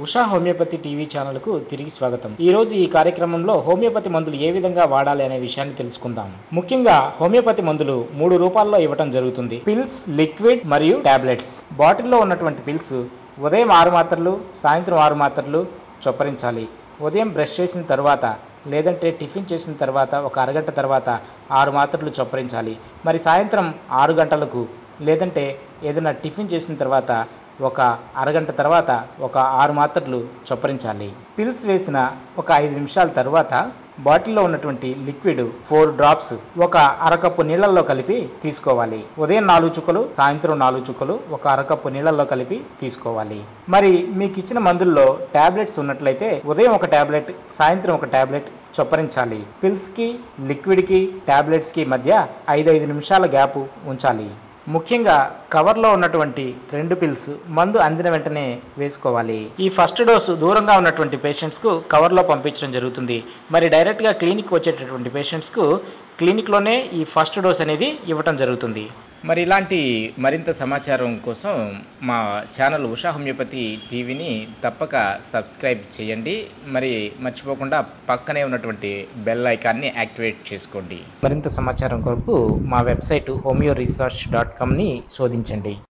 Usha homeopathy TV ఛానల్కు తిరిగి స్వాగతం ఈ రోజు ఈ కార్యక్రమంలో హోమియోపతి మందులు ఏ విధంగా వాడాలి అనే విషయాన్ని తెలుసుకుందాం ముఖ్యంగా హోమియోపతి మందులు మూడు రూపాల్లో ఇవ్వటం జరుగుతుంది పిల్స్ లిక్విడ్ మరియు టాబ్లెట్స్ బాటిల్లో ఉన్నటువంటి పిల్స్ ఉదయం ఆరు మాత్రలు సాయంత్రం ఆరు మాత్రలు చొప్పరించాలి ఉదయం బ్రష్ చేసిన తర్వాత లేదంటే టిఫిన్ చేసిన తర్వాత ఒక అరగంట తర్వాత ఆరు మాత్రలు చొప్పరించాలి మరి సాయంత్రం ఆరు గంటలకు లేదంటే ఏదైనా టిఫిన్ చేసిన తర్వాత ఒక అరగంట తర్వాత ఒక ఆరు మాత్రలు చొప్పరించాలి పిల్స్ వేసిన ఒక ఐదు నిమిషాల తర్వాత బాటిల్లో ఉన్నటువంటి లిక్విడ్ ఫోర్ డ్రాప్స్ ఒక అరకప్పు నీళ్ళల్లో కలిపి తీసుకోవాలి ఉదయం నాలుగు చుక్కలు సాయంత్రం నాలుగు చుక్కలు ఒక అరకప్పు నీళ్ళల్లో కలిపి తీసుకోవాలి మరి మీకు ఇచ్చిన మందుల్లో టాబ్లెట్స్ ఉన్నట్లయితే ఉదయం ఒక టాబ్లెట్ సాయంత్రం ఒక టాబ్లెట్ చొప్పరించాలి పిల్స్కి లిక్విడ్కి టాబ్లెట్స్కి మధ్య ఐదు ఐదు నిమిషాల గ్యాప్ ఉంచాలి ముఖ్యంగా కవర్లో ఉన్నటువంటి రెండు పిల్స్ మందు అందిన వెంటనే వేసుకోవాలి ఈ ఫస్ట్ డోసు దూరంగా ఉన్నటువంటి పేషెంట్స్కు కవర్లో పంపించడం జరుగుతుంది మరి డైరెక్ట్గా క్లినిక్ వచ్చేటటువంటి పేషెంట్స్కు క్లినిక్లోనే ఈ ఫస్ట్ డోస్ అనేది ఇవ్వటం జరుగుతుంది మరి ఇలాంటి మరింత సమాచారం కోసం మా ఛానల్ ఉషా హోమియోపతి టీవీని తప్పక సబ్స్క్రైబ్ చేయండి మరి మర్చిపోకుండా పక్కనే ఉన్నటువంటి బెల్ ఐకాన్ని యాక్టివేట్ చేసుకోండి మరింత సమాచారం కొరకు మా వెబ్సైట్ హోమియో రీసెర్చ్ డాట్ కామ్ని శోధించండి